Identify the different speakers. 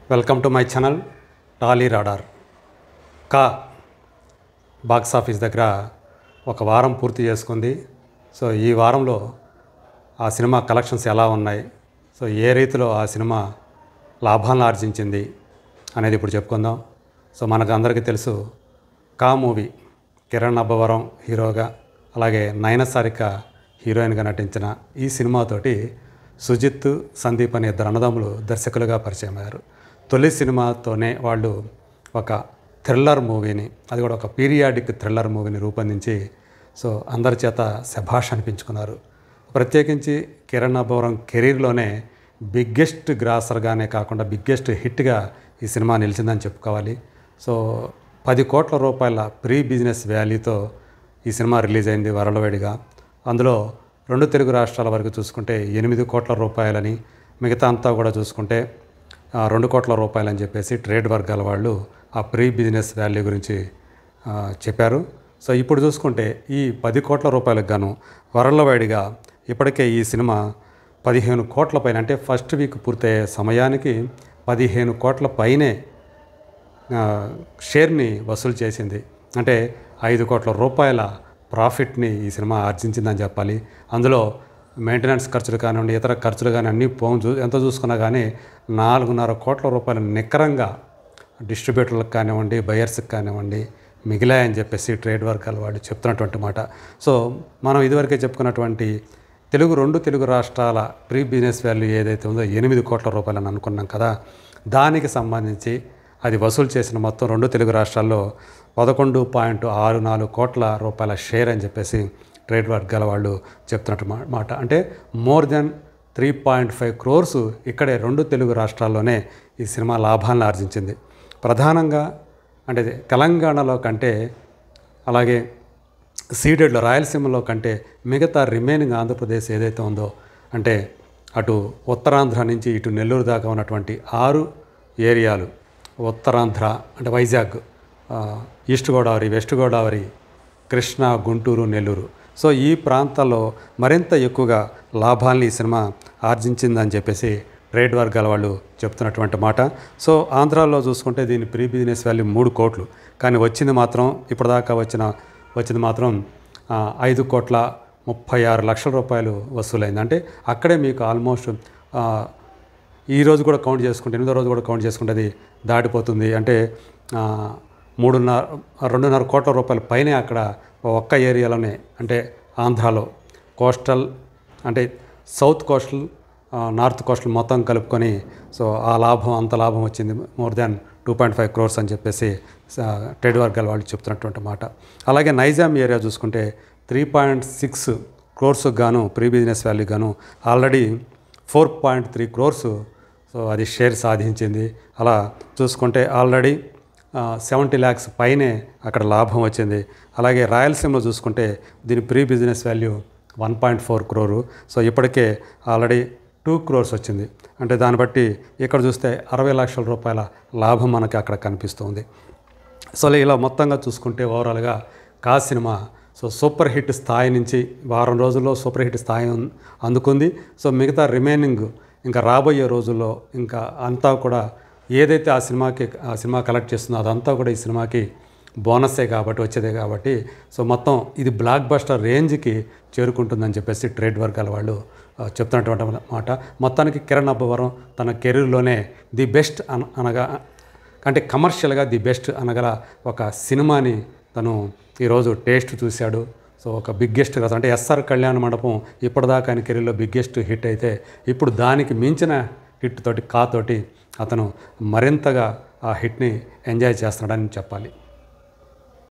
Speaker 1: welcome to my channel Tolly radar కా box office దగ్గర ఒక వారం పూర్తి చేసుకుంది సో ఈ వారంలో ఆ సినిమా కలెక్షన్స్ ఎలా ఉన్నాయి సో ఏ రీతిలో ఆ సినిమా లాభాలను ఆర్జించింది అనేది ఇప్పుడు చెప్పుకుందాం సో మనకు అందరికీ తెలుసు కా మూవీ కిరణ్ అబ్బవరం హీరోగా అలాగే నయనసారిక హీరోయిన్గా నటించిన ఈ సినిమాతోటి సుజిత్ సందీప్ అనే ఇద్దరు అన్నదమ్ములు దర్శకులుగా పరిచయం అయ్యారు తొలి సినిమాతోనే వాళ్ళు ఒక థ్రిల్లర్ మూవీని అది కూడా ఒక పీరియాడిక్ థ్రిల్లర్ మూవీని రూపొందించి సో అందరి చేత శభాష్ అనిపించుకున్నారు ప్రత్యేకించి కిరణ్ అబ్బవరం కెరీర్లోనే బిగ్గెస్ట్ గ్రాసర్గానే కాకుండా బిగ్గెస్ట్ హిట్గా ఈ సినిమా నిలిచిందని చెప్పుకోవాలి సో పది కోట్ల రూపాయల ప్రీ బిజినెస్ వాల్యూతో ఈ సినిమా రిలీజ్ అయింది వరలవేడిగా అందులో రెండు తెలుగు రాష్ట్రాల వరకు చూసుకుంటే ఎనిమిది కోట్ల రూపాయలని మిగతా అంతా కూడా చూసుకుంటే ఆ, రెండు కోట్ల రూపాయలని చెప్పేసి ట్రేడ్ వర్గాల వాళ్ళు ఆ ప్రీ బిజినెస్ వాల్యూ గురించి ఆ, చెప్పారు సో ఇప్పుడు చూసుకుంటే ఈ పది కోట్ల రూపాయలకు గాను వరలవాడిగా ఇప్పటికే ఈ సినిమా పదిహేను కోట్ల పైన అంటే ఫస్ట్ వీక్ పూర్తయ్యే సమయానికి పదిహేను కోట్ల పైనే ఆ, షేర్ని వసూలు చేసింది అంటే ఐదు కోట్ల రూపాయల ప్రాఫిట్ని ఈ సినిమా ఆర్జించిందని చెప్పాలి అందులో మెయింటెనెన్స్ ఖర్చులు కానివ్వండి ఇతర ఖర్చులు కానీ అన్నీ పోను చూ ఎంత చూసుకున్నా కానీ నాలుగున్నర కోట్ల రూపాయలు నికరంగా డిస్ట్రిబ్యూటర్లకు కానివ్వండి బయర్స్కి కానివ్వండి మిగిలాయని చెప్పేసి ట్రేడ్ వర్గాల వాళ్ళు చెప్తున్నటువంటి మాట సో మనం ఇదివరకే చెప్పుకున్నటువంటి తెలుగు రెండు తెలుగు రాష్ట్రాల ప్రీ బిజినెస్ వాల్యూ ఏదైతే ఉందో ఎనిమిది కోట్ల రూపాయలని అనుకున్నాం కదా దానికి సంబంధించి అది వసూలు చేసిన మొత్తం రెండు తెలుగు రాష్ట్రాల్లో పదకొండు పాయింట్ ఆరు నాలుగు కోట్ల రూపాయల షేర్ అని చెప్పేసి ట్రేడ్ వర్గాల వాళ్ళు చెప్తున్నట్టు మా- మాట అంటే more than three point five crores ఇక్కడే రెండు తెలుగు రాష్ట్రాల్లోనే ఈ సినిమా లాభాలను ఆర్జించింది ప్రధానంగా అంటే ఇది తెలంగాణలో కంటే అలాగే సీడెడ్లో రాయలసీమలో కంటే మిగతా రిమైనింగ్ ఆంధ్రప్రదేశ్ ఏదైతే ఉందో అంటే అటు ఉత్తరాంధ్ర నుంచి ఇటు నెల్లూరు దాకా ఉన్నటువంటి ఆరు ఏరియాలు ఉత్తరాంధ్ర అంటే వైజాగ్ ఆ, east Godavari west Godavari Krishna Guntur Nellore so ఈ ప్రాంతాల్లో మరింత ఎక్కువగా లాభాల్ని ఈ సినిమా ఆర్జించిందని చెప్పేసి ట్రేడ్ వర్గాల వాళ్ళు చెప్తున్నటువంటి మాట సో ఆంధ్రాలో చూసుకుంటే దీని ప్రీ బిజినెస్ వాల్యూ మూడు కోట్లు కానీ వచ్చింది మాత్రం ఇప్పటిదాకా వచ్చిన వచ్చింది మాత్రం ఆ, ఐదు కోట్ల ముప్పై ఆరు లక్షల రూపాయలు వసూలైంది అంటే అక్కడే మీకు ఆల్మోస్ట్ ఆ, ఈ రోజు కూడా కౌంట్ చేసుకుంటే ఎనిమిదో రోజు కూడా కౌంట్ చేసుకుంటే అది దాటిపోతుంది అంటే ఆ, మూడున్నర రెండున్నర కోట్ల రూపాయల పైనే అక్కడ ఒక్క ఏరియాలోనే అంటే ఆంధ్రాలో కోస్టల్ అంటే సౌత్ కోస్టల్ ఆ, నార్త్ కోస్టల్ మొత్తం కలుపుకొని సో ఆ లాభం అంత లాభం వచ్చింది more than two point five crores అని చెప్పేసి ఆ, ట్రేడ్ వర్గాల వాళ్ళు చెప్తున్నటువంటి మాట అలాగే నైజాం ఏరియా చూసుకుంటే త్రీ పాయింట్ సిక్స్ క్రోర్స్కి గాను ప్రీ బిజినెస్ వాల్యూ గాను already four point three crores so అది షేర్ సాధించింది అలా చూసుకుంటే ఆల్రెడీ సెవెంటీ ల్యాక్స్ పైనే అక్కడ లాభం వచ్చింది అలాగే రాయలసీమలో చూసుకుంటే దీని pre business value one point four crore so ఇప్పటికే ఆల్రెడీ టూ క్రోర్స్ వచ్చింది అంటే దాన్ని బట్టి ఇక్కడ చూస్తే అరవై లక్షల రూపాయల లాభం మనకి అక్కడ కనిపిస్తుంది సో ఇలా మొత్తంగా చూసుకుంటే ఓవరాల్గా కా సినిమా సో సూపర్ హిట్ స్థాయి నుంచి వారం రోజుల్లో సూపర్ హిట్ స్థాయి ఉన్- అందుకుంది సో మిగతా రిమైనింగ్ ఇంకా రాబోయే రోజుల్లో ఇంకా అంతా కూడా ఏదైతే ఆ సినిమాకి ఆ సినిమా కలెక్ట్ చేస్తుందో అదంతా కూడా ఈ సినిమాకి బోనస్సే కాబట్టి వచ్చేదే కాబట్టి సో మొత్తం ఇది బ్లాక్ బస్టర్ రేంజ్కి చేరుకుంటుందని చెప్పేసి ట్రేడ్ వర్గాల వాళ్ళు ఆ, చెప్తున్నటువంటి మాట మొత్తానికి కిరణ్ అబ్బవరం తన కెరీర్లోనే ది బెస్ట్ అన అనగా అంటే కమర్షియల్గా ది బెస్ట్ అనగల ఒక సినిమాని తను ఈరోజు టేస్ట్ చూశాడు సో ఒక బిగ్గెస్ట్ కదా అంటే ఎస్ఆర్ కళ్యాణ మండపం ఇప్పటిదాకా ఆయన కెరీర్లో బిగ్గెస్ట్ హిట్ అయితే ఇప్పుడు దానికి మించిన హిట్ తోటి కా తోటి అతను మరింతగా ఆ హిట్ని ఎంజాయ్ చేస్తున్నాడని చెప్పాలి